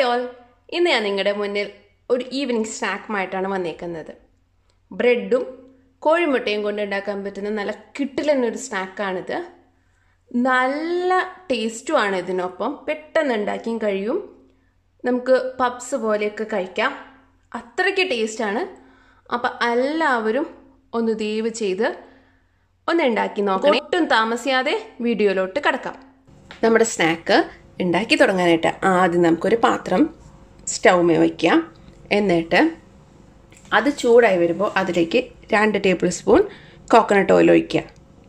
hi all ഇന്ന് ഞാൻ നിങ്ങളുടെ മുന്നിൽ ഒരു ഈവനിങ് സ്നാക്കുമായിട്ടാണ് വന്നേക്കുന്നത് ബ്രെഡും കോഴിമുട്ടയും കൊണ്ട് ഉണ്ടാക്കാൻ പറ്റുന്ന നല്ല കിട്ടിലെന്നൊരു സ്നാക്കാണിത് നല്ല ടേസ്റ്റുമാണ് ഇതിനൊപ്പം പെട്ടെന്ന് ഉണ്ടാക്കിയും കഴിയും നമുക്ക് പപ്സ് പോലെയൊക്കെ കഴിക്കാം അത്രയ്ക്ക് ടേസ്റ്റാണ് അപ്പം എല്ലാവരും ഒന്ന് ദയവ് ചെയ്ത് ഒന്ന് ഉണ്ടാക്കി നോക്കണം ഒട്ടും താമസിയാതെ വീഡിയോയിലോട്ട് കിടക്കാം നമ്മുടെ സ്നാക്ക് ഉണ്ടാക്കി തുടങ്ങാനായിട്ട് ആദ്യം നമുക്കൊരു പാത്രം സ്റ്റൗമേ വയ്ക്കാം എന്നിട്ട് അത് ചൂടായി വരുമ്പോൾ അതിലേക്ക് രണ്ട് ടേബിൾ സ്പൂൺ കോക്കനട്ട് ഓയിൽ ഒഴിക്കുക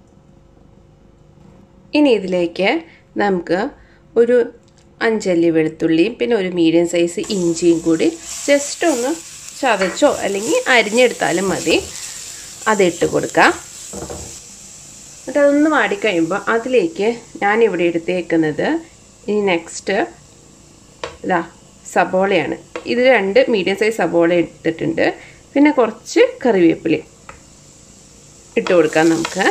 ഇനി ഇതിലേക്ക് നമുക്ക് ഒരു അഞ്ചല്ലി വെളുത്തുള്ളിയും പിന്നെ ഒരു മീഡിയം സൈസ് ഇഞ്ചിയും കൂടി ജസ്റ്റ് ഒന്ന് ചതച്ചോ അല്ലെങ്കിൽ അരിഞ്ഞെടുത്താലും മതി അതിട്ട് കൊടുക്കാം എന്നിട്ട് അതൊന്ന് വാടിക്കഴിയുമ്പോൾ അതിലേക്ക് ഞാനിവിടെ എടുത്തേക്കുന്നത് ഇനി നെക്സ്റ്റ് ഇതാ സബോളയാണ് ഇത് രണ്ട് മീഡിയം സൈസ് സബോള എടുത്തിട്ടുണ്ട് പിന്നെ കുറച്ച് കറിവേപ്പില ഇട്ട് കൊടുക്കാം നമുക്ക്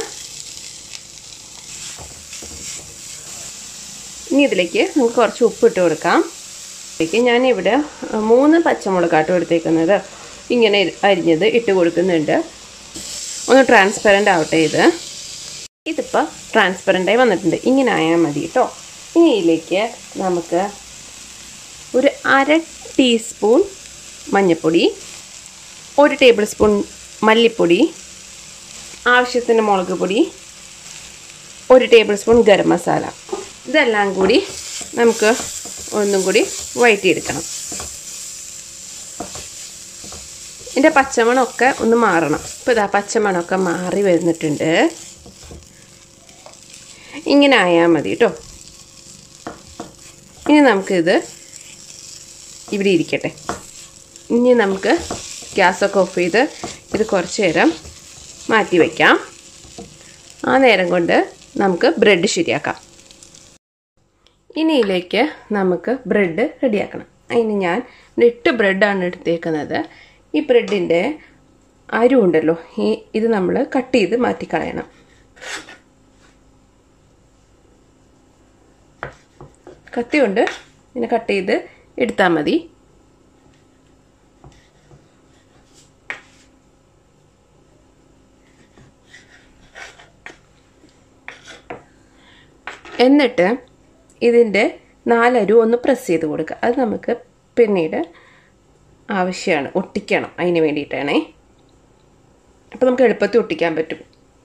ഇനി ഇതിലേക്ക് നമുക്ക് കുറച്ച് ഉപ്പ് ഇട്ട് കൊടുക്കാം ഇതിലേക്ക് ഞാനിവിടെ മൂന്ന് പച്ചമുളകാട്ടോ എടുത്തേക്കുന്നത് ഇങ്ങനെ അരിഞ്ഞത് ഇട്ട് കൊടുക്കുന്നുണ്ട് ഒന്ന് ട്രാൻസ്പെറൻ്റ് ആവട്ടെ ഇത് ഇതിപ്പോൾ ട്രാൻസ്പെറൻ്റായി വന്നിട്ടുണ്ട് ഇങ്ങനെ ആയാൽ മതി കേട്ടോ ഇനി ഇതിലേക്ക് നമുക്ക് ഒരു അര ടീസ്പൂൺ മഞ്ഞൾപ്പൊടി ഒരു ടേബിൾ സ്പൂൺ മല്ലിപ്പൊടി ആവശ്യത്തിന് മുളക് പൊടി ഒരു ടേബിൾ സ്പൂൺ ഗരം മസാല ഇതെല്ലാം കൂടി നമുക്ക് ഒന്നും കൂടി വഴറ്റിയെടുക്കണം ഇതിൻ്റെ പച്ചമണമൊക്കെ ഒന്ന് മാറണം ഇപ്പോൾ ഇതാ പച്ചമണമൊക്കെ മാറി വരുന്നിട്ടുണ്ട് ഇങ്ങനെ ആയാൽ മതി കേട്ടോ ഇനി നമുക്കിത് ഇവിടെ ഇരിക്കട്ടെ ഇനി നമുക്ക് ഗ്യാസൊക്കെ ഓഫ് ചെയ്ത് ഇത് കുറച്ച് നേരം മാറ്റി വയ്ക്കാം ആ നേരം കൊണ്ട് നമുക്ക് ബ്രെഡ് ശരിയാക്കാം ഇനിയിലേക്ക് നമുക്ക് ബ്രെഡ് റെഡിയാക്കണം അതിന് ഞാൻ എട്ട് ബ്രെഡാണ് എടുത്തേക്കുന്നത് ഈ ബ്രെഡിൻ്റെ അരുണ്ടല്ലോ ഈ ഇത് നമ്മൾ കട്ട് ചെയ്ത് മാറ്റിക്കളയണം കത്തി കൊണ്ട് ഇങ്ങനെ കട്ട് ചെയ്ത് എടുത്താൽ മതി എന്നിട്ട് ഇതിൻ്റെ നാലരു ഒന്ന് പ്രസ് ചെയ്ത് കൊടുക്കുക അത് നമുക്ക് പിന്നീട് ആവശ്യമാണ് ഒട്ടിക്കണം അതിന് വേണ്ടിയിട്ടാണേ അപ്പോൾ നമുക്ക് എളുപ്പത്തിൽ ഒട്ടിക്കാൻ പറ്റും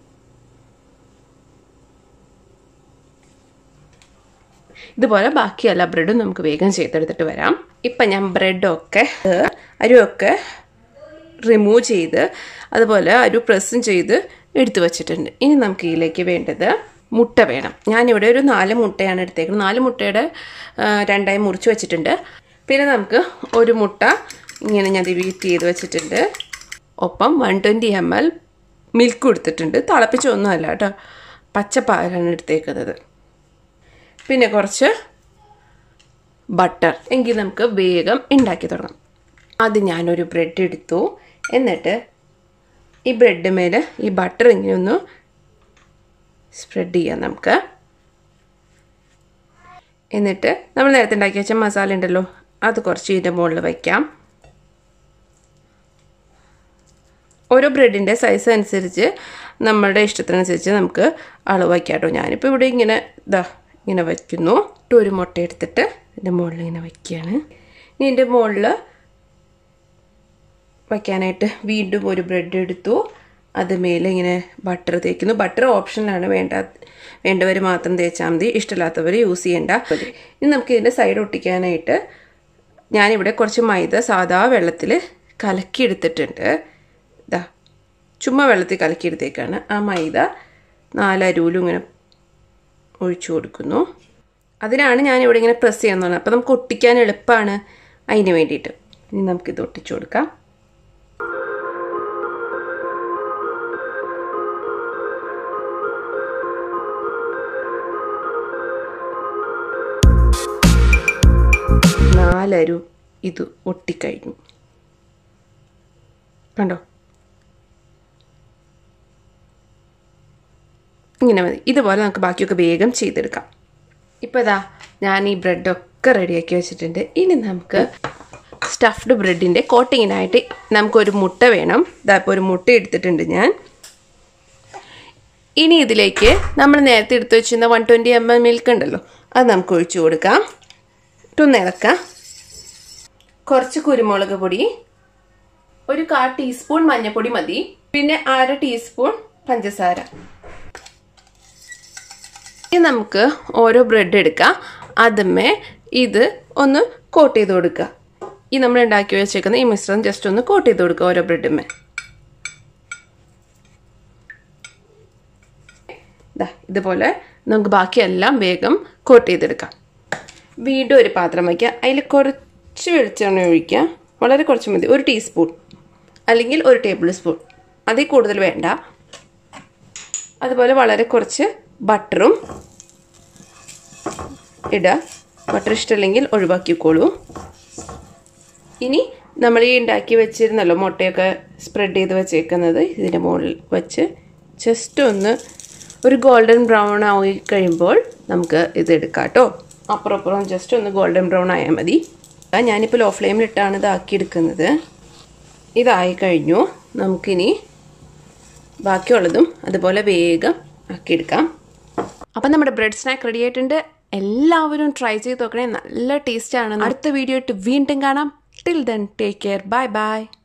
ഇതുപോലെ ബാക്കി എല്ലാ ബ്രെഡും നമുക്ക് വേഗം ചെയ്തെടുത്തിട്ട് വരാം ഇപ്പം ഞാൻ ബ്രെഡൊക്കെ അരിയൊക്കെ റിമൂവ് ചെയ്ത് അതുപോലെ അരു പ്രസ്സും ചെയ്ത് എടുത്തു വച്ചിട്ടുണ്ട് ഇനി നമുക്ക് ഇതിലേക്ക് വേണ്ടത് മുട്ട വേണം ഞാനിവിടെ ഒരു നാല് മുട്ടയാണ് എടുത്തേക്കുന്നത് നാല് മുട്ടയുടെ രണ്ടായി മുറിച്ച് വെച്ചിട്ടുണ്ട് പിന്നെ നമുക്ക് ഒരു മുട്ട ഇങ്ങനെ ഞാൻ ബീറ്റ് ചെയ്ത് വെച്ചിട്ടുണ്ട് ഒപ്പം one twenty M L milk കൊടുത്തിട്ടുണ്ട് തിളപ്പിച്ചൊന്നുമല്ല കേട്ടോ പച്ചപ്പാലാണ് എടുത്തേക്കുന്നത് പിന്നെ കുറച്ച് ബട്ടർ എങ്കിൽ നമുക്ക് വേഗം ഉണ്ടാക്കി തുടങ്ങാം ആദ്യം ഞാനൊരു ബ്രെഡ് എടുത്തു എന്നിട്ട് ഈ ബ്രെഡ് മേലെ ഈ ബട്ടർ ഇങ്ങനെ ഒന്ന് സ്പ്രെഡ് ചെയ്യാം നമുക്ക് എന്നിട്ട് നമ്മൾ നേരത്തെ ഉണ്ടാക്കി വെച്ച മസാല ഉണ്ടല്ലോ അത് കുറച്ച് ഇതിൻ്റെ മുകളിൽ വയ്ക്കാം ഓരോ ബ്രെഡിൻ്റെ സൈസ് അനുസരിച്ച് നമ്മളുടെ ഇഷ്ടത്തിനനുസരിച്ച് നമുക്ക് അളവ് വയ്ക്കാം കേട്ടോ ഞാനിപ്പോൾ ഇവിടെ ഇങ്ങനെ ഇതാ ഇങ്ങനെ വയ്ക്കുന്നു ഒരു മുട്ട എടുത്തിട്ട് ഇതിൻ്റെ മുകളിൽ ഇങ്ങനെ വയ്ക്കുകയാണ് ഇനി ഇതിൻ്റെ മുകളിൽ വയ്ക്കാനായിട്ട് വീണ്ടും ഒരു ബ്രെഡ് എടുത്തു അത് മേലെ ഇങ്ങനെ ബട്ടർ തേക്കുന്നു ബട്ടർ ഓപ്ഷനിലാണ് വേണ്ട വേണ്ടവർ മാത്രം തേച്ചാൽ മതി ഇഷ്ടമില്ലാത്തവർ യൂസ് ചെയ്യേണ്ട ഇനി നമുക്ക് ഇതിൻ്റെ സൈഡ് ഒട്ടിക്കാനായിട്ട് ഞാനിവിടെ കുറച്ച് മൈദ സാധാ വെള്ളത്തിൽ കലക്കിയെടുത്തിട്ടുണ്ട് ഇതാ ചുമ്മാ വെള്ളത്തിൽ കലക്കിയെടുത്തേക്കാണ് ആ മൈദ നാലരൂലും ഇങ്ങനെ ഒഴിച്ചു കൊടുക്കുന്നു അതിനാണ് ഞാനിവിടെ ഇങ്ങനെ പ്രസ് ചെയ്യുന്നത് അപ്പോൾ നമുക്ക് ഒട്ടിക്കാൻ എളുപ്പമാണ് അതിന് വേണ്ടിയിട്ട് ഇനി നമുക്കിത് ഒട്ടിച്ചു കൊടുക്കാം നാലരു ഇത് ഒട്ടിക്കഴിഞ്ഞു കണ്ടോ ഇങ്ങനെ മതി ഇതുപോലെ നമുക്ക് ബാക്കിയൊക്കെ വേഗം ചെയ്തെടുക്കാം ഇപ്പോൾ ഇതാ ഞാൻ ഈ ബ്രെഡൊക്കെ ഒക്കെ റെഡിയാക്കി വെച്ചിട്ടുണ്ട് ഇനി നമുക്ക് സ്റ്റഫ്ഡ് ബ്രെഡിൻ്റെ കോട്ടിങ്ങിനായിട്ട് നമുക്കൊരു മുട്ട വേണം ഇതാപ്പോൾ ഒരു മുട്ട എടുത്തിട്ടുണ്ട് ഞാൻ ഇനി ഇതിലേക്ക് നമ്മൾ നേരത്തെ എടുത്തു വെച്ചിരുന്ന one twenty M L milk ഉണ്ടല്ലോ അത് നമുക്ക് ഒഴിച്ചു കൊടുക്കാം ഇട്ടൊന്ന് ഇളക്കാം കുറച്ച് കുരുമുളക് പൊടി ഒരു കാ ടീസ്പൂൺ മഞ്ഞൾപ്പൊടി മതി പിന്നെ അര ടീസ്പൂൺ പഞ്ചസാര ഇനി നമുക്ക് ഓരോ ബ്രെഡ് എടുക്കാം അതുമേ ഇത് ഒന്ന് കോട്ട് ചെയ്ത് കൊടുക്കുക ഈ നമ്മൾ ഉണ്ടാക്കി വെച്ചേക്കുന്ന ഈ മിശ്രണം ജസ്റ്റ് ഒന്ന് കോട്ട് ചെയ്ത് കൊടുക്കുക ഓരോ ബ്രെഡുമേ ഇതാ ഇതുപോലെ നമുക്ക് ബാക്കിയെല്ലാം വേഗം കോട്ട് ചെയ്തെടുക്കാം വീണ്ടും ഒരു പാത്രം വയ്ക്കുക അതിൽ കുറച്ച് വെളിച്ചെണ്ണ ഒഴിക്കുക വളരെ കുറച്ച് മതി ഒരു ടീസ്പൂൺ അല്ലെങ്കിൽ ഒരു ടേബിൾ സ്പൂൺ അതിൽ കൂടുതൽ വേണ്ട അതുപോലെ വളരെ കുറച്ച് ബട്ടറും ഇടുക ബട്ടർ ഇഷ്ടമല്ലെങ്കിൽ ഒഴിവാക്കിക്കോളൂ ഇനി നമ്മൾ ഈ ഉണ്ടാക്കി വെച്ചിരുന്നല്ലോ മുട്ടയൊക്കെ സ്പ്രെഡ് ചെയ്ത് വെച്ചേക്കുന്നത് ഇതിൻ്റെ മുകളിൽ വെച്ച് ജസ്റ്റ് ഒന്ന് ഒരു ഗോൾഡൻ ബ്രൗൺ ആയി കഴിയുമ്പോൾ നമുക്ക് ഇത് എടുക്കാം കേട്ടോ അപ്പുറം അപ്പുറം ജസ്റ്റ് ഒന്ന് ഗോൾഡൻ ബ്രൗൺ ആയാൽ മതി ഞാനിപ്പോൾ ലോ ഫ്ലെയിമിലിട്ടാണ് ഇത് ആക്കിയെടുക്കുന്നത് ഇതായി കഴിഞ്ഞു നമുക്കിനി ബാക്കിയുള്ളതും അതുപോലെ വേഗം ആക്കിയെടുക്കാം അപ്പം നമ്മുടെ ബ്രെഡ് സ്നാക്ക് റെഡി ആയിട്ടുണ്ട് എല്ലാവരും ട്രൈ ചെയ്ത് നോക്കണേ നല്ല ടേസ്റ്റാണ് അടുത്ത വീഡിയോ ഇട്ട് വീണ്ടും കാണാം till then take care bye by